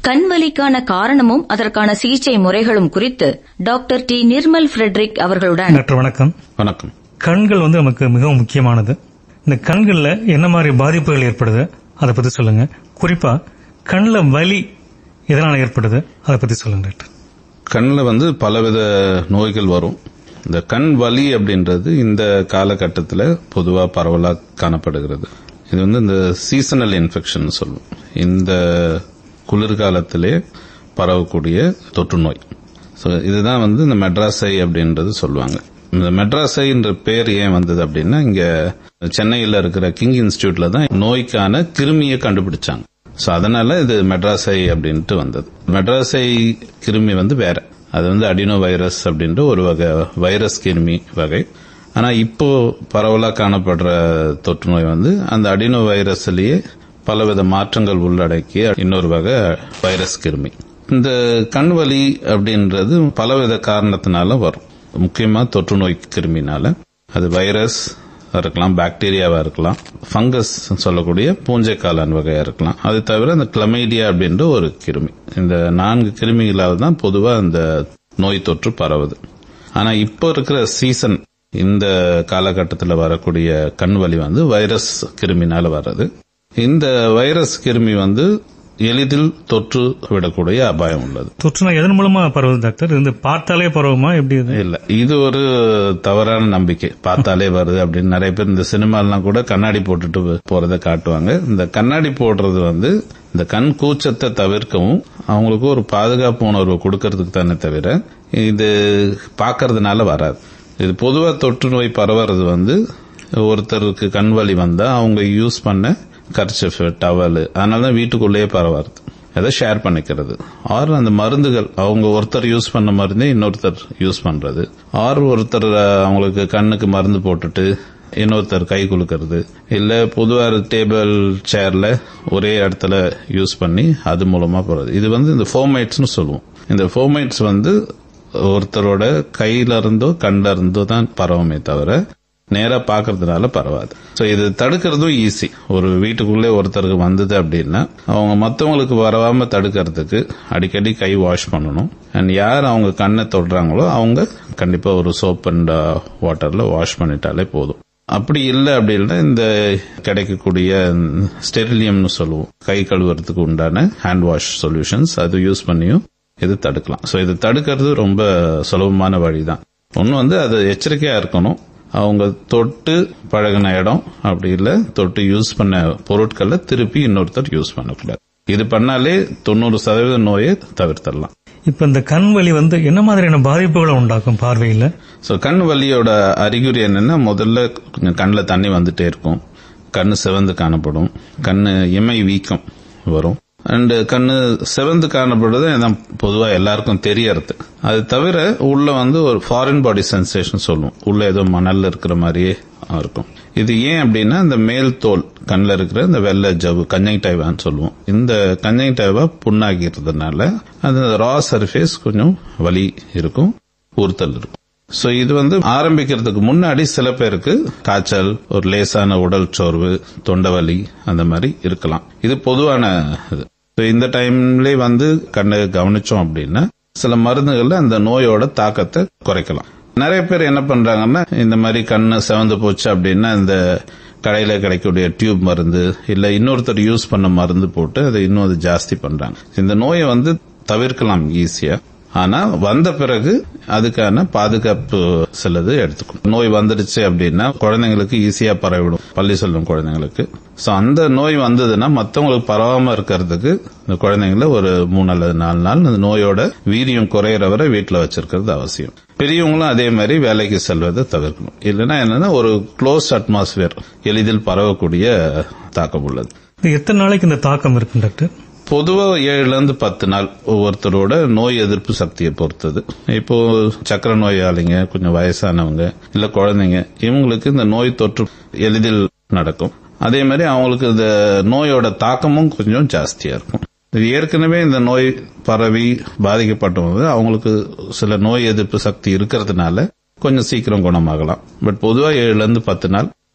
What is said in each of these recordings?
கண் வலிக்கான காரணமும் அதற்கான சிகிச்சை முறைகளும் குறித்து டாக்டர் டி நிர்மல் ஃபிரெட்ரிக் அவர்களுடன் டாக்டர் வணக்கம் வணக்கம் கண்கள் வந்து நமக்கு மிகவும் முக்கியமானது இந்த கண்கள்ல என்ன மாதிரி பாதிப்புகள் ஏற்படுது அதை பத்தி சொல்லுங்க குறிப்பா கண்ல வலி எதனால ஏற்படுது அதை பத்தி சொல்லுங்க டாக்டர் கண்ணில் வந்து பலவித நோய்கள் வரும் இந்த கண் வலி அப்படின்றது இந்த காலகட்டத்தில் பொதுவாக பரவலாக காணப்படுகிறது இது வந்து இந்த சீசனல் இன்ஃபெக்ஷன் சொல்லுவோம் இந்த குளிர்காலத்திலே பரவக்கூடிய தொற்று நோய் ஸோ இதுதான் வந்து இந்த மெட்ராஸை அப்படின்றது சொல்லுவாங்க இந்த மெட்ராஸைன்ற பேர் ஏன் வந்தது அப்படின்னா இங்க சென்னையில் இருக்கிற கிங் இன்ஸ்டிடியூட்ல தான் நோய்க்கான கிருமியை கண்டுபிடிச்சாங்க ஸோ அதனால இது மெட்ராஸை அப்படின்ட்டு வந்தது மெட்ராஸை கிருமி வந்து வேற அது வந்து அடினோ வைரஸ் அப்படின்ற ஒரு வகை வைரஸ் கிருமி வகை ஆனா இப்போ பரவலா காணப்படுற தொற்று நோய் வந்து அந்த அடினோ வைரஸ்லயே பலவித மாற்றங்கள் உள்ளடக்கிய இன்னொரு வகை வைரஸ் கிருமி இந்த கண் வலி அப்படின்றது பலவித காரணத்தினால வரும் முக்கியமா தொற்று நோய் கிருமினால அது வைரஸ் இருக்கலாம் பாக்டீரியாவா இருக்கலாம் ஃபங்கஸ் சொல்லக்கூடிய பூஞ்சைக்காளான் வகையா இருக்கலாம் அது தவிர இந்த கிளமைடியா அப்படின்ற ஒரு கிருமி இந்த நான்கு கிருமிகளால் தான் பொதுவா இந்த நோய் தொற்று பரவுது ஆனா இப்போ இருக்கிற சீசன் இந்த காலகட்டத்தில் வரக்கூடிய கண் வலி வந்து வைரஸ் கிருமினால வர்றது இந்த வைரஸ் கிருமி வந்து எளிதில் தொற்று விடக்கூடிய அபாயம் உள்ளது தொற்றுனா எதன் மூலமா பரவுது டாக்டர் இது பார்த்தாலே பரவுமா எப்படி இது இல்ல இது ஒரு தவறான நம்பிக்கை பார்த்தாலே வருது அப்படின்னு நிறைய பேர் இந்த சினிமாலாம் கூட கண்ணாடி போட்டுட்டு போறத காட்டுவாங்க இந்த கண்ணாடி போடுறது வந்து இந்த கண் கூச்சத்தை தவிர்க்கவும் அவங்களுக்கு ஒரு பாதுகாப்பு உணர்வு கொடுக்கறதுக்கு தானே தவிர இது பார்க்கறதுனால வராது இது பொதுவா தொற்று நோய் பரவுறது வந்து ஒருத்தருக்கு கண் வலி வந்தா அவங்க யூஸ் பண்ண கர்ச்சிஃப் டவல் அதனால தான் வீட்டுக்குள்ளேயே பரவாது அதை ஷேர் பண்ணிக்கிறது ஆர் அந்த மருந்துகள் அவங்க ஒருத்தர் யூஸ் பண்ண மருந்தே இன்னொருத்தர் யூஸ் பண்றது ஆர் ஒருத்தர் அவங்களுக்கு கண்ணுக்கு மருந்து போட்டுட்டு இன்னொருத்தர் கை குலுக்கிறது இல்ல பொதுவா டேபிள் சேர்ல ஒரே இடத்துல யூஸ் பண்ணி அது மூலமா போறது இது வந்து இந்த ஃபோமைட்ஸ்னு சொல்லுவோம் இந்த ஃபோமைட்ஸ் வந்து ஒருத்தரோட கையில இருந்தோ கண்ல இருந்தோ தான் பரவுமே தவிர நேரா பாக்குறதுனால பரவாது சோ இது தடுக்கிறதும் ஈஸி ஒரு வீட்டுக்குள்ளே ஒருத்தருக்கு வந்தது அப்படின்னா அவங்க மத்தவங்களுக்கு வரவாம தடுக்கிறதுக்கு அடிக்கடி கை வாஷ் பண்ணணும் அண்ட் யார் அவங்க கண்ணை தொடுறாங்களோ அவங்க கண்டிப்பா ஒரு சோப் அண்ட் வாட்டர்ல வாஷ் பண்ணிட்டாலே போதும் அப்படி இல்லை அப்படின்னா இந்த கிடைக்கக்கூடிய ஸ்டெரிலியம்னு சொல்லுவோம் கை கழுவுறதுக்கு உண்டான ஹேண்ட் வாஷ் சொல்யூஷன்ஸ் அது யூஸ் பண்ணியும் இது தடுக்கலாம் சோ இது தடுக்கிறது ரொம்ப சுலபமான வழிதான் ஒன்னு வந்து அது எச்சரிக்கையா இருக்கணும் அவங்க தொட்டு பழகின இடம் அப்படி இல்ல தொட்டு யூஸ் பண்ண பொருட்களை திருப்பி இன்னொருத்தர் யூஸ் பண்ணக்கூடாது இது பண்ணாலே தொண்ணூறு சதவீத நோயை தவிர்த்தரலாம் இப்ப இந்த கண் வலி வந்து என்ன மாதிரியான பாதிப்புகளை உண்டாக்கும் பார்வையில சோ கண் வலியோட அறிகுறி என்னன்னா முதல்ல கொஞ்சம் கண்ணில் தண்ணி வந்துட்டே இருக்கும் கண்ணு சிவந்து காணப்படும் கண்ணு இமை வீக்கம் வரும் அண்ட் கண்ணு சிவந்து காணப்படுறது இதான் பொதுவா எல்லாருக்கும் தெரியறது அது தவிர உள்ள வந்து ஒரு ஃபாரின் பாடி சென்சேஷன் சொல்லுவோம் உள்ள ஏதோ மணல்ல இருக்கிற மாதிரியே இருக்கும் இது ஏன் அப்படின்னா இந்த மேல் தோல் கண்ணில் இருக்கிற இந்த வெள்ளை ஜவ்வு கஞ்சங்டைவான்னு சொல்லுவோம் இந்த கஞ்சங்டைவா புண்ணாகிறதுனால அந்த ரா சர்ஃபேஸ் கொஞ்சம் வலி இருக்கும் உறுத்தல் இருக்கும் சோ இது வந்து ஆரம்பிக்கிறதுக்கு முன்னாடி சில பேருக்கு காய்ச்சல் ஒரு லேசான உடல் சோர்வு தொண்டவலி அந்த மாதிரி இருக்கலாம் இது பொதுவான இது So, இந்த டைம்லயே வந்து கண்ணை கவனிச்சோம் அப்படின்னா சில மருந்துகள்ல அந்த நோயோட தாக்கத்தை குறைக்கலாம் நிறைய பேர் என்ன பண்றாங்கன்னா இந்த மாதிரி கண்ணு செவந்து போச்சு அப்படின்னா இந்த கடையில கிடைக்கக்கூடிய டியூப் மருந்து இல்ல இன்னொருத்தர் யூஸ் பண்ண மருந்து போட்டு அதை இன்னும் அது ஜாஸ்தி பண்றாங்க இந்த நோயை வந்து தவிர்க்கலாம் ஈஸியா ஆனா வந்த பிறகு அதுக்கான பாதுகாப்பு சிலது எடுத்துக்கணும் நோய் வந்துடுச்சு அப்படின்னா குழந்தைங்களுக்கு ஈஸியா பரவிடும் பள்ளி செல்லும் குழந்தைங்களுக்கு சோ அந்த நோய் வந்ததுன்னா மத்தவங்களுக்கு பரவாம இருக்கிறதுக்கு இந்த குழந்தைங்கள ஒரு மூணு அல்லது நாலு நாள் அந்த நோயோட வீரியம் குறையிற வரை வீட்டுல வச்சிருக்கிறது அவசியம் பெரியவங்களும் அதே மாதிரி வேலைக்கு செல்வதை தவிர்க்கணும் இல்லைன்னா என்னன்னா ஒரு க்ளோஸ் அட்மாஸ்பியர் எளிதில் பரவக்கூடிய தாக்கம் உள்ளது இது எத்தனை நாளைக்கு இந்த தாக்கம் இருக்கு டாக்டர் பொதுவா ஏழுல இருந்து பத்து நாள் ஒவ்வொருத்தரோட நோய் எதிர்ப்பு சக்தியை பொறுத்தது இப்போ சக்கர நோயாளிங்க கொஞ்சம் வயசானவங்க இல்ல குழந்தைங்க இவங்களுக்கு இந்த நோய் தொற்று எளிதில் நடக்கும் அதே மாதிரி அவங்களுக்கு இந்த நோயோட தாக்கமும் கொஞ்சம் ஜாஸ்தியா இருக்கும் இது ஏற்கனவே இந்த நோய் பரவி பாதிக்கப்பட்டவங்க அவங்களுக்கு சில நோய் எதிர்ப்பு சக்தி இருக்கிறதுனால கொஞ்சம் சீக்கிரம் குணமாகலாம் பட் பொதுவா ஏழுல இருந்து பத்து நாள்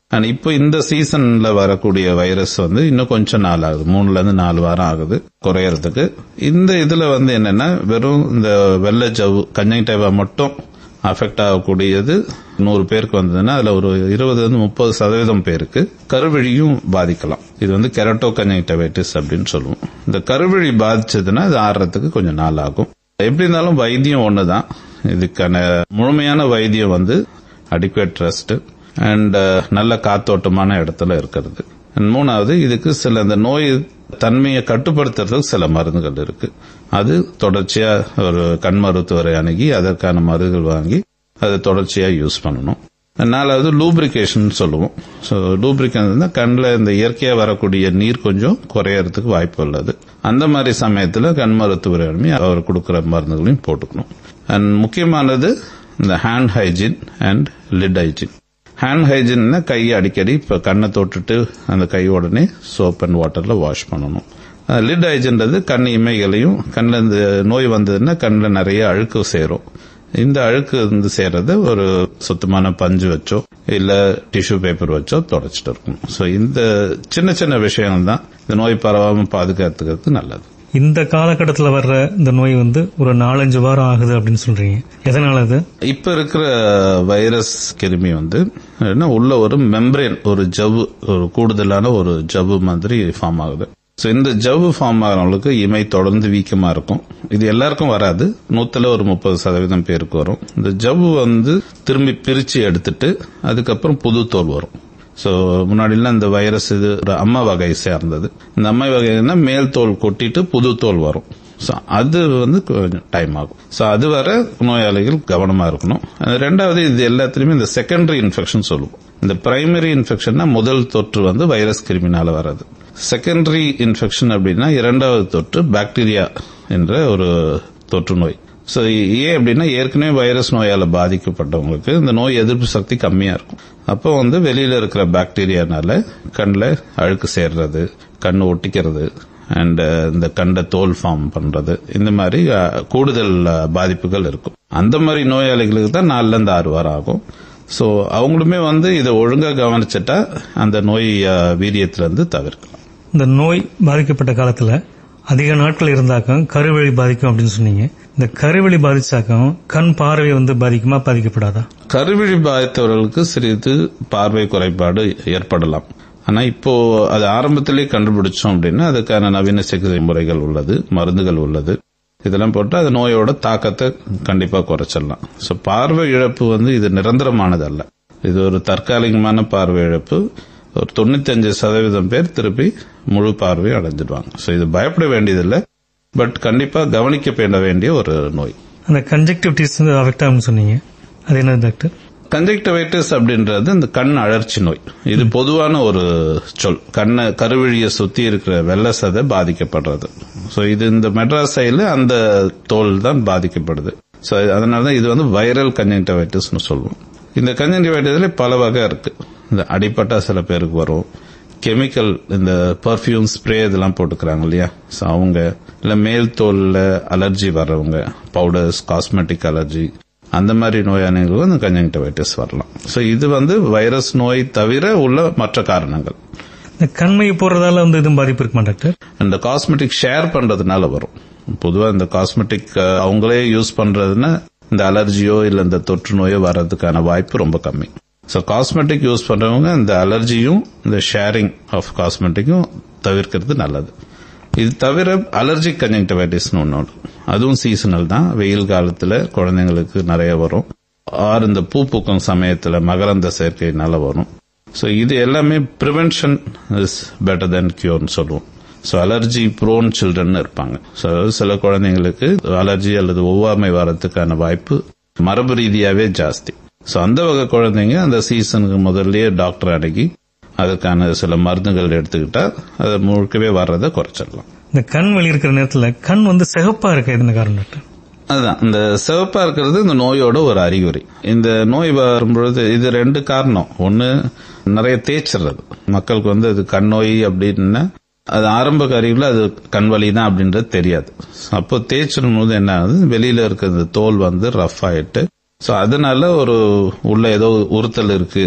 அண்ட் இப்போ இந்த சீசன்ல வரக்கூடிய வைரஸ் வந்து இன்னும் கொஞ்சம் நாள் ஆகுது மூணுல இருந்து நாலு வாரம் ஆகுது குறையறதுக்கு இந்த இதுல வந்து என்னன்னா வெறும் இந்த வெள்ளை ஜவ்வு கஞ்சங்டைவா மட்டும் அஃபெக்ட் ஆகக்கூடியது நூறு பேருக்கு வந்ததுன்னா அதுல ஒரு இருபது இருந்து முப்பது சதவீதம் பேருக்கு கருவழியும் பாதிக்கலாம் இது வந்து கெரட்டோ கஞ்சங்டைவைட்டிஸ் அப்படின்னு சொல்லுவோம் இந்த கருவழி பாதிச்சதுன்னா அது ஆறுறதுக்கு கொஞ்சம் நாள் ஆகும் எப்படி இருந்தாலும் வைத்தியம் ஒண்ணுதான் இதுக்கான முழுமையான வைத்தியம் வந்து அடிக்குவேட் ரெஸ்ட் அண்ட் நல்ல காத்தோட்டமான இடத்துல இருக்கிறது And மூணாவது இதுக்கு சில இந்த நோய் தன்மையை கட்டுப்படுத்துறதுக்கு சில மருந்துகள் இருக்கு அது தொடர்ச்சியா ஒரு கண் மருத்துவரை அணுகி அதற்கான மருந்துகள் வாங்கி அதை தொடர்ச்சியா யூஸ் பண்ணணும் நாலாவது லூப்ரிகேஷன் சொல்லுவோம் ஸோ லூப்ரிகேஷன் கண்ணில் இந்த இயற்கையா வரக்கூடிய நீர் கொஞ்சம் குறையறதுக்கு வாய்ப்பு உள்ளது அந்த மாதிரி சமயத்தில் கண் மருத்துவர் அனுப்பி அவர் கொடுக்குற மருந்துகளையும் போட்டுக்கணும் அண்ட் முக்கியமானது இந்த hand hygiene and lid hygiene hand ஹைஜீன்னா கையை அடிக்கடி இப்ப கண்ணை தொட்டுட்டு அந்த கை உடனே சோப் அண்ட் வாட்டர்ல வாஷ் பண்ணணும் லிட் ஹைஜின்றது கண் இமைகளையும் கண்ணில் இந்த நோய் வந்ததுன்னா கண்ணில் நிறைய அழுக்கு சேரும் இந்த அழுக்கு வந்து சேர்றத ஒரு சுத்தமான பஞ்சு வச்சோ இல்ல டிஷ்யூ பேப்பர் வச்சோ தொடச்சிட்டு இருக்கணும் ஸோ இந்த சின்ன சின்ன விஷயங்கள் தான் இந்த நோய் பரவாம பாதுகாத்துக்கிறது நல்லது இந்த காலகட்டத்தில் வர்ற இந்த நோய் வந்து ஒரு நாலஞ்சு வாரம் ஆகுது அப்படின்னு சொல்றீங்க எதனால அது இப்ப இருக்கிற வைரஸ் கிருமி வந்து என்ன உள்ள ஒரு மெம்பரேன் ஒரு ஜவ்வு ஒரு கூடுதலான ஒரு ஜவ்வு மாதிரி ஃபார்ம் ஆகுது ஸோ இந்த ஜவ்வு ஃபார்ம் ஆகிறவங்களுக்கு இமை தொடர்ந்து வீக்கமா இருக்கும் இது எல்லாருக்கும் வராது நூத்துல ஒரு முப்பது சதவீதம் பேருக்கு வரும் இந்த ஜவ்வு வந்து திரும்பி பிரிச்சு எடுத்துட்டு அதுக்கப்புறம் புது தோல் வரும் ஸோ முன்னாடிலாம் இந்த வைரஸ் இது ஒரு அம்மா வகை சேர்ந்தது இந்த அம்மா வகைன்னா மேல் தோல் கொட்டிட்டு புது தோல் வரும் ஸோ அது வந்து கொஞ்சம் டைம் ஆகும் ஸோ அது வர நோயாளிகள் கவனமா இருக்கணும் அது ரெண்டாவது இது எல்லாத்துலயுமே இந்த செகண்டரி இன்ஃபெக்ஷன் சொல்லுவோம் இந்த பிரைமரி இன்ஃபெக்ஷன்னா முதல் தொற்று வந்து வைரஸ் கிருமினால வர்றது செகண்டரி இன்ஃபெக்ஷன் அப்படின்னா இரண்டாவது தொற்று பாக்டீரியா என்ற ஒரு தொற்று நோய் ஸோ ஏன் அப்படின்னா ஏற்கனவே வைரஸ் நோயால பாதிக்கப்பட்டவங்களுக்கு இந்த நோய் எதிர்ப்பு சக்தி கம்மியா இருக்கும் அப்போ வந்து வெளியில இருக்கிற பாக்டீரியானால கண்ணில் அழுக்கு சேர்றது கண் ஒட்டிக்கிறது அண்ட் இந்த கண்ட தோல் ஃபார்ம் பண்றது இந்த மாதிரி அஹ், கூடுதல் அஹ், பாதிப்புகள் இருக்கும் அந்த மாதிரி நோயாளிகளுக்கு தான் நாலுல இருந்து ஆறு வாரம் ஆகும் ஸோ அவங்களுமே வந்து இதை ஒழுங்கா கவனிச்சிட்டா அந்த நோய் அஹ், வீரியத்திலிருந்து தவிர்க்கலாம் இந்த நோய் பாதிக்கப்பட்ட காலத்துல அதிக நாட்கள் இருந்தாக்கம் கருவழி பாதிக்கும் அப்படின்னு சொன்னீங்க இந்த கருவழி பாதிச்சாக்கம் கண் பார்வை வந்து பாதிக்குமா பாதிக்கப்படாதா கருவிழி பாதித்தவர்களுக்கு சிறிது பார்வை குறைபாடு ஏற்படலாம் ஆனா இப்போ அது ஆரம்பத்திலே கண்டுபிடிச்சோம் அப்படின்னா அதுக்கான நவீன சிகிச்சை முறைகள் உள்ளது மருந்துகள் உள்ளது இதெல்லாம் போட்டு அது நோயோட தாக்கத்தை கண்டிப்பா குறைச்சிடலாம் சோ பார்வை இழப்பு வந்து இது நிரந்தரமானது அல்ல இது ஒரு தற்காலிகமான பார்வை இழப்பு ஒரு தொண்ணூத்தஞ்சு சதவீதம் பேர் திருப்பி முழு பார்வை அடைஞ்சிடுவாங்க சோ இது பயப்பட வேண்டியதில்லை பட் கண்டிப்பா கவனிக்கப்பட வேண்டிய ஒரு நோய் அந்த கன்ஜெக்டிவிட்டிஸ் வந்து அஃபெக்ட் ஆகும்னு சொன்னீங்க அது என்ன டாக்டர் கன்ஜெக்டிவைட்டிஸ் அப்படின்றது இந்த கண் அழற்சி நோய் இது பொதுவான ஒரு சொல் கண்ணை கருவிழியை சுத்தி இருக்கிற வெள்ள சதை பாதிக்கப்படுறது சோ இது இந்த மெட்ராஸ் சைடுல அந்த தோல் தான் பாதிக்கப்படுது சோ அதனால தான் இது வந்து வைரல் கன்ஜெக்டிவைட்டிஸ்னு சொல்லுவோம் இந்த கன்ஜெக்டிவைட்டிஸ்ல பல வகை இருக்கு இந்த அடிப்பட்டா சில பேருக்கு வரும் கெமிக்கல் இந்த பர்ஃபியூம் ஸ்ப்ரே இதெல்லாம் போட்டுக்கிறாங்க இல்லையா சோ அவங்க இல்ல மேல் தோல்ல அலர்ஜி வர்றவங்க பவுடர்ஸ் காஸ்மெட்டிக் அலர்ஜி அந்த மாதிரி நோயாளிகளுக்கு இந்த கன்ஜெக்டிவைட்டிஸ் வரலாம் சோ இது வந்து வைரஸ் நோய் தவிர உள்ள மற்ற காரணங்கள் இந்த கண்மை போடுறதால வந்து எதுவும் பாதிப்பு இருக்குமா டாக்டர் இந்த காஸ்மெட்டிக் ஷேர் பண்றதுனால வரும் பொதுவா இந்த காஸ்மெட்டிக் அவங்களே யூஸ் பண்றதுன்னா இந்த அலர்ஜியோ இல்ல இந்த தொற்று நோயோ வர்றதுக்கான வாய்ப்பு ரொம்ப கம்மி சோ காஸ்மெட்டிக் யூஸ் பண்றவங்க இந்த அலர்ஜியும் இந்த ஷேரிங் ஆஃப் காஸ்மெட்டிக்கும் தவிர்க்கிறது நல்லது இது தவிர அலர்ஜிக் கன்ஜெக்டிவைட்டிஸ்னு ஒன்று உண்டு. அதுவும் சீசனல் தான் வெயில் காலத்துல குழந்தைங்களுக்கு நிறைய வரும் ஆறு இந்த பூ பூக்கும் சமயத்துல மகரந்த சேர்க்கையினால வரும் சோ இது எல்லாமே ப்ரிவென்ஷன் இஸ் பெட்டர் தென் கியூர்னு சொல்லுவோம் சோ அலர்ஜி ப்ரோன் சில்ட்ரன் இருப்பாங்க சோ சில குழந்தைங்களுக்கு அலர்ஜி அல்லது ஒவ்வாமை வரதுக்கான வாய்ப்பு மரபு ரீதியாவே ஜாஸ்தி சோ அந்த வகை குழந்தைங்க அந்த சீசனுக்கு முதல்லயே டாக்டர் அணுகி அதுக்கான சில மருந்துகள் எடுத்துக்கிட்டா அதை முழுக்கவே வர்றதை குறைச்சிடலாம் இந்த கண் வலி இருக்கிற நேரத்துல கண் வந்து சிகப்பா இருக்க எதுன காரணம் டாக்டர் அதுதான் இந்த சிவப்பா இருக்கிறது இந்த நோயோட ஒரு அறிகுறி இந்த நோய் வரும்பொழுது இது ரெண்டு காரணம் ஒன்னு நிறைய தேய்ச்சிடுறது மக்களுக்கு வந்து அது கண் நோய் அப்படின்னா அது ஆரம்ப அறிகுறியில் அது கண் வலி தான் அப்படின்றது தெரியாது அப்போ தேய்ச்சிடும் போது என்ன ஆகுது வெளியில இருக்கிற இந்த தோல் வந்து ரஃப் ஆயிட்டு சோ அதனால ஒரு உள்ள ஏதோ உறுத்தல் இருக்கு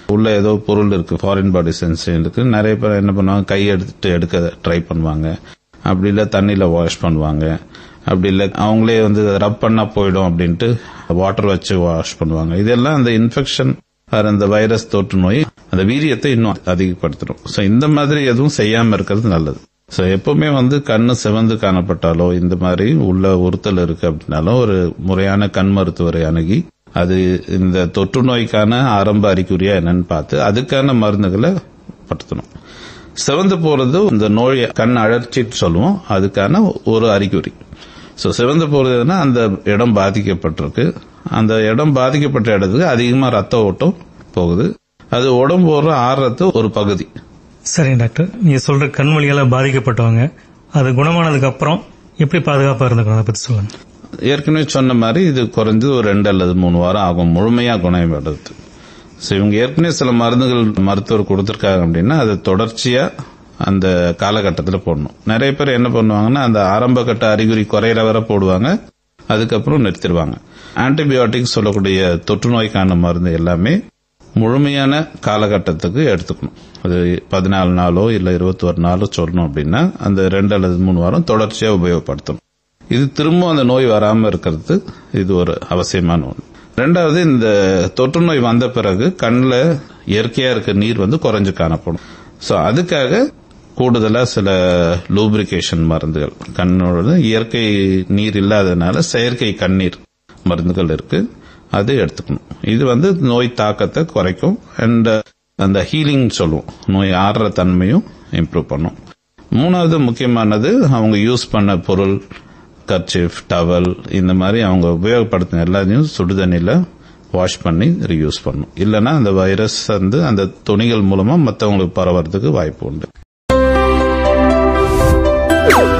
உள்ள ஏதோ பொருள் இருக்கு ஃபாரின் பாடி சென்சேஷன் இருக்கு நிறைய பேர் என்ன பண்ணுவாங்க கை எடுத்துட்டு எடுக்க ட்ரை பண்ணுவாங்க அப்படி இல்ல தண்ணியில வாஷ் பண்ணுவாங்க அப்படி இல்ல அவங்களே வந்து ரப் பண்ணா போயிடும் அப்படின்ட்டு வாட்டர் வச்சு வாஷ் பண்ணுவாங்க இதெல்லாம் அந்த இன்ஃபெக்ஷன் அந்த வைரஸ் தொற்று நோய் அந்த வீரியத்தை இன்னும் அதிகப்படுத்திடும் சோ இந்த மாதிரி எதுவும் செய்யாம இருக்கிறது நல்லது சோ எப்பவுமே வந்து கண்ணு சிவந்து காணப்பட்டாலோ இந்த மாதிரி உள்ள உறுத்தல் இருக்கு அப்படின்னாலோ ஒரு முறையான கண் மருத்துவரை அணுகி அது இந்த தொற்று நோய்க்கான ஆரம்ப அறிகுறியா என்னன்னு பார்த்து அதுக்கான மருந்துகளை படுத்தணும் சிவந்து போறது இந்த நோய் கண் அழற்சின்னு சொல்லுவோம் அதுக்கான ஒரு அறிகுறி சோ சிவந்து போறதுன்னா அந்த இடம் பாதிக்கப்பட்டிருக்கு அந்த இடம் பாதிக்கப்பட்ட இடத்துக்கு அதிகமா ரத்த ஓட்டம் போகுது அது உடம்பு ஒரு ஆறுறது ஒரு பகுதி சரிங்க டாக்டர் நீங்க சொல்ற கண் வலியால பாதிக்கப்பட்டவங்க அது குணமானதுக்கு அப்புறம் எப்படி பாதுகாப்பா இருந்துக்கணும் அதை பத்தி சொல்லுங்க ஏற்கனவே சொன்ன மாதிரி இது குறைஞ்சது ஒரு ரெண்டு அல்லது மூணு வாரம் ஆகும் முழுமையா குணம் வருது சோ இவங்க ஏற்கனவே சில மருந்துகள் மருத்துவர் கொடுத்திருக்காங்க அப்படின்னா அது தொடர்ச்சியா அந்த காலகட்டத்தில் போடணும் நிறைய பேர் என்ன பண்ணுவாங்கன்னா அந்த ஆரம்ப கட்ட அறிகுறி குறையிற வரை போடுவாங்க அதுக்கப்புறம் நிறுத்திடுவாங்க ஆன்டிபயோட்டிக் சொல்லக்கூடிய தொற்று நோய்க்கான மருந்து எல்லாமே முழுமையான காலகட்டத்துக்கு எடுத்துக்கணும் அது பதினாலு நாளோ இல்ல இருபத்தி ஒரு நாளோ சொல்லணும் அப்படின்னா அந்த ரெண்டு அல்லது மூணு வாரம் தொடர்ச்சியா உபயோகப்படுத்தணும் இது திரும்ப அந்த நோய் வராம இருக்கிறது இது ஒரு அவசியமான ஒன்று ரெண்டாவது இந்த தொற்று நோய் வந்த பிறகு கண்ணில் இயற்கையா இருக்க நீர் வந்து குறைஞ்சு காணப்படும் சோ அதுக்காக கூடுதலா சில லூப்ரிகேஷன் மருந்துகள் கண்ணோட இயற்கை நீர் இல்லாததுனால செயற்கை கண்ணீர் மருந்துகள் இருக்கு அது எடுத்துக்கணும் இது வந்து நோய் தாக்கத்தை குறைக்கும் அண்ட் அந்த ஹீலிங் சொல்லுவோம் நோய் ஆடுற தன்மையும் இம்ப்ரூவ் பண்ணும் மூணாவது முக்கியமானது அவங்க யூஸ் பண்ண பொருள் கர்ச்சிஃப் டவல் இந்த மாதிரி அவங்க உபயோகப்படுத்தின எல்லாத்தையும் சுடுதண்ணில வாஷ் பண்ணி ரீயூஸ் பண்ணும் இல்லைன்னா அந்த வைரஸ் வந்து அந்த துணிகள் மூலமா மற்றவங்களுக்கு பரவறதுக்கு வாய்ப்பு உண்டு